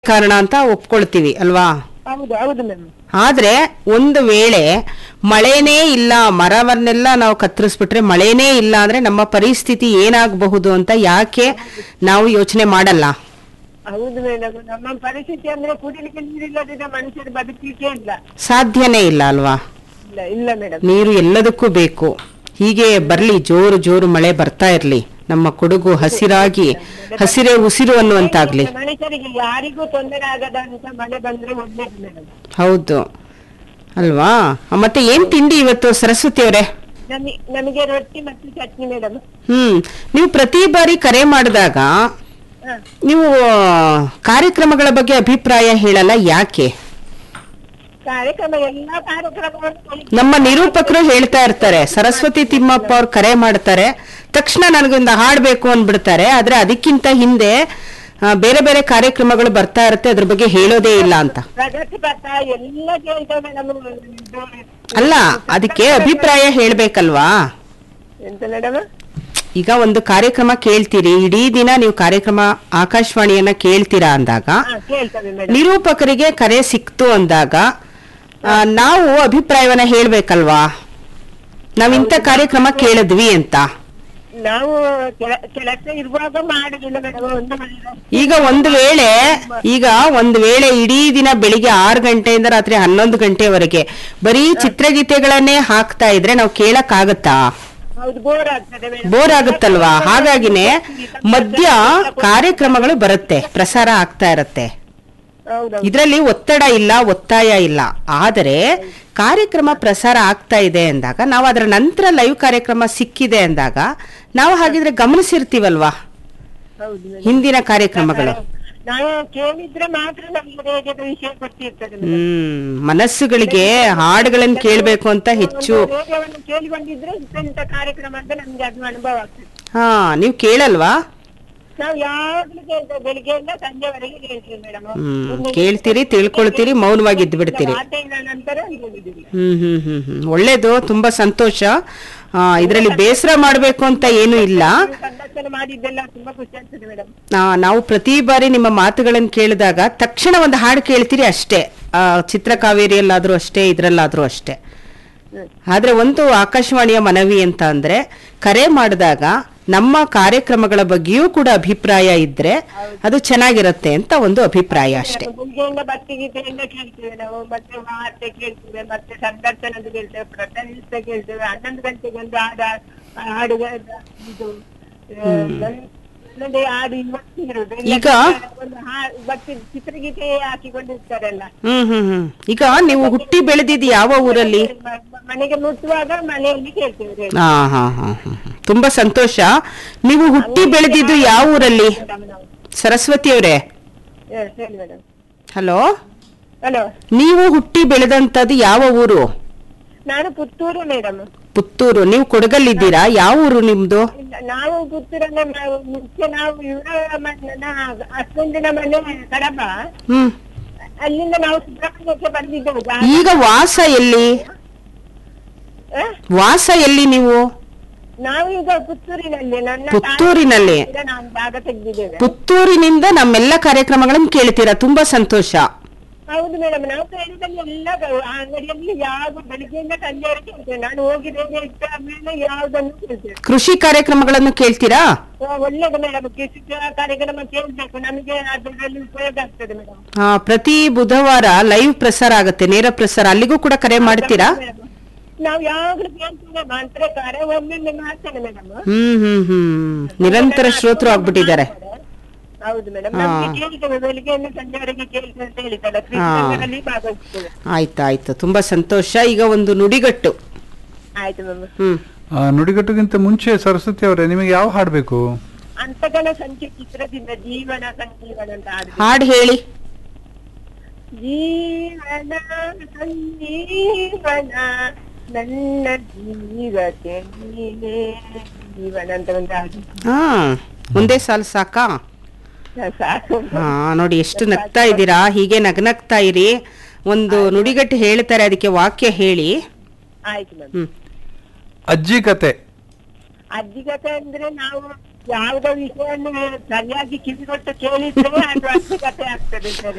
ಕಾರಣ ಅಂತ ಒಪ್ಕೊಳ್ತೀವಿ ಅಲ್ವಾ ಹೌದು ಹೌದು ಮ್ಯಾಮ್ ಆದ್ರೆ ಒಂದು ವೇಳೆ ಮಳೆನೇ ಇಲ್ಲ ಮರವನ್ನೆಲ್ಲ ನಾವು ಕತ್ತರಿಸ್ಬಿಟ್ರೆ ಮಳೆನೇ ಇಲ್ಲ ಅಂದ್ರೆ ನಮ್ಮ ಪರಿಸ್ಥಿತಿ ಏನಾಗಬಹುದು ಅಂತ ಯಾಕೆ ನಾವು ಯೋಚನೆ ಮಾಡಲ್ಲ ಹೌದು ಮೇಡಮ್ ನಮ್ಮ ಪರಿಸ್ಥಿತಿ ಅಂದ್ರೆ ಕುಡಿಲಿಕ್ಕೆ ನೀರಿಲ್ಲದಿದ್ದ ಮನುಷ್ಯರು ಬದುಕಲಿಕ್ಕೆ ಇಲ್ಲ ಸಾಧ್ಯನೇ ಇಲ್ಲ ಅಲ್ವಾ ಇಲ್ಲ ಇಲ್ಲ ಮೇಡಮ್ ನೀರು ಎಲ್ಲದಕ್ಕೂ ಬೇಕು ಹೀಗೆ ಬರ್ಲಿ ಜೋರು ಜೋರು ಮಳೆ ಬರ್ತಾ ಇರ್ಲಿ ನಮ್ಮ ಕೊಡಗು ಹಸಿರಾಗಿ ಹಸಿರೇ ಉಸಿರು ಅನ್ನುವಂತಾಗ್ಲಿ ಮನುಷ್ಯರಿಗೆ ಯಾರಿಗೂ ತೊಂದರೆ ಆಗದಂತ ಮಳೆ ಬಂದ್ರೆ ಒಳ್ಳೇದು ಮೇಡಮ್ ಹೌದು ಅಲ್ವಾ ಮತ್ತೆ ಏನ್ ತಿಂಡಿ ಇವತ್ತು ಸರಸ್ವತಿ ಅವರೇ ನಮಗೆ ನಮಗೆ ರೊಟ್ಟಿ ಮತ್ತು ಚಟ್ನಿ ಮೇಡಮ್ ಹ್ಮ್ ನೀವು ಪ್ರತಿ ಬಾರಿ ಕರೆ ಮಾಡಿದಾಗ ನೀವು ಕಾರ್ಯಕ್ರಮಗಳ ಬಗ್ಗೆ ಅಭಿಪ್ರಾಯ ಹೇಳಲ್ಲ ಯಾಕೆ ಕಾರ್ಯಕ್ರಮ ಎಲ್ಲಾ ಕಾರ್ಯಕ್ರಮವನ್ನು ನಮ್ಮ ನಿರೂಪಕರು ಹೇಳ್ತಾ ಇರ್ತಾರೆ ಸರಸ್ವತಿ ತಿಮ್ಮಪ್ಪ ಅವ್ರು ಕರೆ ಮಾಡ್ತಾರೆ ತಕ್ಷಣ ನನಗೊಂದು ಹಾಡ್ಬೇಕು ಅಂದ್ಬಿಡ್ತಾರೆ ಆದ್ರೆ ಅದಕ್ಕಿಂತ ಹಿಂದೆ ಆ, ಬೇರೆ ಬೇರೆ ಕಾರ್ಯಕ್ರಮಗಳು ಬರ್ತಾ ಇರುತ್ತೆ ಅದ್ರ ಬಗ್ಗೆ ಹೇಳೋದೇ ಇಲ್ಲ ಅಂತ ಪ್ರಗತಿ ಪಥ ಎಲ್ಲ ಕೇಳ್ತೇವೆ ಮೇಡಮ್ ಅಲ್ಲ ಅದಕ್ಕೆ ಅಭಿಪ್ರಾಯ ಹೇಳ್ಬೇಕಲ್ವಾ ಎಂತ ಮೇಡಮ್ ಈಗ ಒಂದು ಕಾರ್ಯಕ್ರಮ ಕೇಳ್ತೀರಿ ಇಡೀ ದಿನ ನೀವು ಕಾರ್ಯಕ್ರಮ ಆಕಾಶವಾಣಿಯನ್ನ ಕೇಳ್ತೀರಾ ಅಂದಾಗ ಹಾ ಕೇಳ್ತೇವೆ ಮೇಡಮ್ ನಿರೂಪಕರಿಗೆ ಕರೆ ಸಿಕ್ತು ಅಂದಾಗ ಆ, ನಾವು ಅಭಿಪ್ರಾಯವನ್ನ ಹೇಳ್ಬೇಕಲ್ವಾ ನಾವಿಂಥ ಕಾರ್ಯಕ್ರಮ ಕೇಳಿದ್ವಿ ಅಂತ ನಾವು ಕೆಲ- ಕೆಲಸ ಇರುವಾಗ ಮಾಡುದಿಲ್ಲ ಮೇಡಮ್ ಒಂದು ಮನೆ- ಈಗ ಒಂದು ವೇಳೆ ಈಗ ಒಂದು ವೇಳೆ ಇಡೀ ದಿನ ಬೆಳಿಗ್ಗೆ ಆರು ಗಂಟೆಯಿಂದ ರಾತ್ರಿ ಹನ್ನೊಂದು ಗಂಟೆವರೆಗೆ ಬರೀ ಚಿತ್ರಗೀತೆಗಳನ್ನೇ ಹಾಕ್ತಾ ಇದ್ರೆ ನಾವು ಕೇಳಕ್ ಆಗತ್ತಾ ಹೌದು ಬೋರ್ ಆಗ್ತದೆ ಮೇಡಮ್ ಬೋರ್ ಆಗುತ್ತಲ್ವಾ ಹಾಗಾಗಿನೇ ಮಧ್ಯ ಕಾರ್ಯಕ್ರಮಗಳು ಬರುತ್ತೆ ಪ್ರಸಾರ ಆಗ್ತಾ ಇರತ್ತೆ ಹೌದು ಇದರಲ್ಲಿ ಒತ್ತಡ ಇಲ್ಲ ಒತ್ತಾಯ ಇಲ್ಲ ಆದರೆ ಕಾರ್ಯಕ್ರಮ ಪ್ರಸಾರ ಆಗ್ತಾ ಇದೆ ಅಂದಾಗ ನಾವು ಅದರ ನಂತರ ಲೈವ್ ಕಾರ್ಯಕ್ರಮ ಸಿಕ್ಕಿದೆ ಅಂದಾಗ ನಾವು ಹಾಗಿದ್ರೆ ಗಮನಿಸಿರ್ತೀವಲ್ವಾ ಹೌದು ಮೇಡಮ್ ಹಿಂದಿನ ಕಾರ್ಯಕ್ರಮಗಳು ನಾವು ಕೇಳಿದ್ರೆ ಮಾತ್ರ ನಮ್ಗೆ ರೇಡಿಯೋದ ವಿಷಯ ಗೊತ್ತಿರ್ತದೆ ಮೇಡಮ್. ಹ್ಮ್ ಮನಸ್ಸುಗಳಿಗೆ ಹಾಡುಗಳನ್ನ ಕೇಳ್ಬೇಕು ಅಂತ ಹೆಚ್ಚು ಒಂದು ರೇಡಿಯೋವನ್ನು ಕೇಳಿಕೊಂಡಿದ್ರೆ ಇಂಥ ಕಾರ್ಯಕ್ರಮ ಅಂತ ನಮ್ಗೆ ಅದು ಅನುಭವ ಆಗ್ತದೆ ಹಾ ನೀವು ಕೇಳಲ್ವಾ ನಾವು ಯಾವಾಗ್ಲೂ ಕೇಳ್ತೇವೆ ಬೆಳಿಗ್ಗೆಯಿಂದ ಸಂಜೆವರೆಗೆ ಕೇಳ್ತೀವಿ ಮೇಡಮ್ ಹ್ಮ್ ಕೇಳ್ತೀರಿ ತಿಳ್ಕೊಳ್ತೀರಿ ಮೌನವಾಗಿ ಇದ್ದು ಬಿಡ್ತೀರಿ ಮಾತಿನ ನಂತರ ಹೇಳಿದ್ದೀವಿ ಹ್ಮ್ ಹ್ಮ್ ಹ್ಮ್ ಹ್ಮ್ ಒಳ್ಳೇದು ತುಂಬಾ ಸಂತೋಷ ಆ, ಇದ್ರಲ್ಲಿ ಬೇಸರ ಮಾಡ್ಬೇಕು ಅಂತ ಏನು ಇಲ್ಲ ಸಂದರ್ಶನ ಮಾಡಿದ್ದೆಲ್ಲ ತುಂಬಾ ಖುಷಿ ಆಗ್ತದೆ ಮೇಡಮ್ ಆ, ನಾವು ಪ್ರತಿ ಬಾರಿ ನಿಮ್ಮ ಮಾತುಗಳನ್ನು ಕೇಳಿದಾಗ ತಕ್ಷಣ ಒಂದು ಹಾಡು ಕೇಳ್ತೀರಿ ಅಷ್ಟೇ ಆ, ಚಿತ್ರಕಾವೇರಿಯಲ್ಲಾದ್ರೂ ಅಷ್ಟೇ ಇದ್ರಲ್ಲಾದ್ರೂ ಅಷ್ಟೇ ಆದ್ರೆ ಒಂದು ಆಕಾಶವಾಣಿಯ ಮನವಿ ಅಂತ ಅಂದ್ರೆ ಕರೆ ಮಾಡಿದಾಗ ನಮ್ಮ ಕಾರ್ಯಕ್ರಮಗಳ ಬಗ್ಗೆಯೂ ಕೂಡ ಅಭಿಪ್ರಾಯ ಇದ್ರೆ ಅದು ಚೆನ್ನಾಗಿರುತ್ತೆ ಅಂತ ಒಂದು ಅಭಿಪ್ರಾಯ ಅಷ್ಟೇ ಬೆಳಿಗ್ಗೆಯಿಂದ ಭಕ್ತಿ ಗೀತೆಯಿಂದ ಕೇಳ್ತೇವೆ ನಾವು ಮತ್ತೆ ವಾರ್ತೆ ಕೇಳ್ತೇವೆ ಮತ್ತೆ ಸಂದರ್ಶನದ ಕೇಳ್ತೇವೆ ಪ್ರತಿನಿತ್ಯ ಕೇಳ್ತೇವೆ ಹನ್ನೊಂದು ಗಂಟೆಗೆ ಒಂದು ಹಾಡ ಹಾಡು ಇದು ಆ, ನನ್- ನನ್ನದೇ ಹಾಡು ಇವತ್ತು ಇರುದು ಈಗ ಒಂದು ಹಾ- ಭಕ್ತಿ ಚಿತ್ರಗೀತೆ ಹಾಕಿಕೊಂಡಿರ್ತಾರಲ್ಲ ಹ್ಮ್ ಹ್ಮ್ ಹ್ಮ್ ಈಗ ನೀವು ಹುಟ್ಟಿ ಬೆಳೆದಿದ್ದು ಯಾವ ಊರಲ್ಲಿ ಮ- ಮ- ಮನೆಗೆ ಮುಟ್ಟುವಾಗ ಮನೆಯಲ್ಲಿ ಕೇಳ್ತೇವೆ ರೇಡಿಯೋ. ಹಾ ಹಾ ಹಾ ಹಾ ಹಾ. ತುಂಬಾ ಸಂತೋಷ ನೀವು ಹುಟ್ಟಿ ಬೆಳೆದಿದ್ದು ಯಾವ ಊರಲ್ಲಿ ಮೇಡಮ್ ನಾವು ಸರಸ್ವತಿ ಅವರೇ ಹಾ, ಹೇಳಿ ಮೇಡಮ್ ಹಲೋ ಹಲೋ ನೀವು ಹುಟ್ಟಿ ಬೆಳೆದಂತದ್ದು ಯಾವ ಊರು ನಾನು ಪುತ್ತೂರು ಮೇಡಮ್ ಪುತ್ತೂರು ನೀವು ಕೊಡಗಲ್ಲಿದ್ದೀರಾ ಯಾವ ಊರು ನಿಮ್ದು ಇಲ್ಲ, ನಾವು ಪುತ್ತೂರನ್ನ ನಾವು ಮುಂಚೆ ನಾವು ಇವರ ಹಸ್ಬೆಂಡಿನ ಮನೆ ಕಡಬ ಹ್ಮ್ ಅಲ್ಲಿಂದ ನಾವು ಸುಬ್ರಹ್ಮಣ್ಯಕ್ಕೆ ಬಂದಿದ್ದೆವು ಜಾ- ಈಗ ವಾಸ ಎಲ್ಲಿ ಆ? ವಾಸ ಎಲ್ಲಿ ನೀವು ನಾವು ಈಗ ಪುತ್ತೂರಿನಲ್ಲಿ ನನ್ನ ತಾಯಿ ಪುತ್ತೂರಿನಲ್ಲಿ ಹತ್ತಿರ ನಾವು ಜಾಗ ತೆಗೆದಿದ್ದೇವೆ ಪುತ್ತೂರಿನಿಂದ ನಮ್ಮೆಲ್ಲ ಕಾರ್ಯಕ್ರಮಗಳನ್ನು ಕೇಳ್ತೀರಾ ತುಂಬಾ ಸಂತೋಷ ಹೌದು ಮೇಡಮ್ ನಾವು ಕೇಳಿದಲ್ಲಿ ಎಲ್ಲ ಗ- ಆ ಅಂಗಡಿಯಲ್ಲಿ ಯಾವ ಬೆಳಿಗ್ಗೆಯಿಂದ ಸಂಜೆವರೆಗೆ ಕೇಳ್ತೇವೆ ನಾನು ಹೋಗಿ ರೇಡಿಯೋ ಇಟ್ಟ ಮೇಲೆ ಯಾವುದನ್ನು ಕೇಳ್ತೇವೆ ಕೃಷಿ ಕಾರ್ಯಕ್ರಮಗಳನ್ನು ಕೇಳ್ತೀರಾ ಆ, ಒಳ್ಳೇದು ಮೇಡಮ್ ಕೃಷಿ ಕಾರ್ಯಕ್ರಮ ಕೇಳ್ಬೇಕು ನಮಗೆ ಅದರಲ್ಲಿ ಉಪಯೋಗ ಆಗ್ತದೆ ಮೇಡಮ್ ಆ, ಪ್ರತಿ ಬುಧವಾರ ಲೈವ್ ಪ್ರಸಾರ ಆಗುತ್ತೆ ನೇರ ಪ್ರಸಾರ ಅಲ್ಲಿಗೂ ಕೂಡ ಕರೆ ಮಾಡ್ತೀರಾ ನಾವು ಯಾವಾಗ್ಲೂ ಕೇಳ್ತೇವೆ ಮಾತ್ರ ಕರೆ ಒಮ್ಮೊಮ್ಮೆ ಮಾಡ್ತೇನೆ ಮೇಡಮ್ ಹ್ಮ್ ಹ್ಮ್ ಹ್ಮ್ ನಿರಂತರ ಶ್ರೋತೃ ಆಗ್ಬಿಟ್ಟಿದ್ದಾರೆ ಹೌದು ಮೇಡಮ್ ಹಾ. ನಮ್ಗೆ ಕೇಳ್ತೇವೆ ಬೆಳಿಗ್ಗೆಯಿಂದ ಸಂಜೆವರೆಗೆ ಕೇಳ್ತೇವೆ ಅಂತ ಹೇಳಿದ್ದಲ್ಲ ಹಾ. ಕೃಷಿ ಭಾಗವಹಿಸ್ತೇವೆ ಆಯ್ತಾಯ್ತು ತುಂಬಾ ಸಂತೋಷ ಈಗ ಒಂದು ನುಡಿಗಟ್ಟು ಆಯ್ತು ಮ್ಯಾಮ್ ಹ್ಮ್ ಆ, ನುಡಿಗಟ್ಟುಗಿಂತ ಮುಂಚೆ ಸರಸ್ವತಿ ಅವರೇ ನಿಮಗೆ ಯಾವ ಹಾಡು ಬೇಕು ಅಂತಗನ ಸಂಖ್ಯೆ ಚಿತ್ರದಿಂದ ಜೀವನ ಸಂಜೀವನ ಅಂತ ಹಾಡು ಹಾಡು ಹೇಳಿ ಜೀವನ ಸಂಜೀವನ ನನ್ನ ಜೀವಕ್ಕೆ ನೀನೇ ಜೀವನ ಅಂತ ಒಂದು ಹಾಡು ಹಾ ಒಂದೇ ಸಾಲು ಸಾಕಾ ಸಾಕು ಹಾ ನೋಡಿ ಎಷ್ಟು ನಗ್ತಾ ಇದ್ದೀರಾ ಹೀಗೆ ನಗ್ನಗ್ತಾ ಇರಿ ಒಂದು ನುಡಿಗಟ್ಟು ಹೇಳ್ತಾರೆ ಅದಕ್ಕೆ ವಾಕ್ಯ ಹೇಳಿ ಆಯ್ತು ಮ್ಯಾಮ್ ಹ್ಮ್ ಅಜ್ಜಿ ಕತೆ ಅಜ್ಜಿ ಕಥೆ ಅಂದ್ರೆ ನಾವು ಯಾವುದೋ ವಿಷಯವನ್ನು ಸರಿಯಾಗಿ ಕಿವಿಗೊಟ್ಟು ಕೇಳಿದ್ರೆ ಅದು ಅರ್ಥಗತೆ ಆಗ್ತದೆ ಸರ್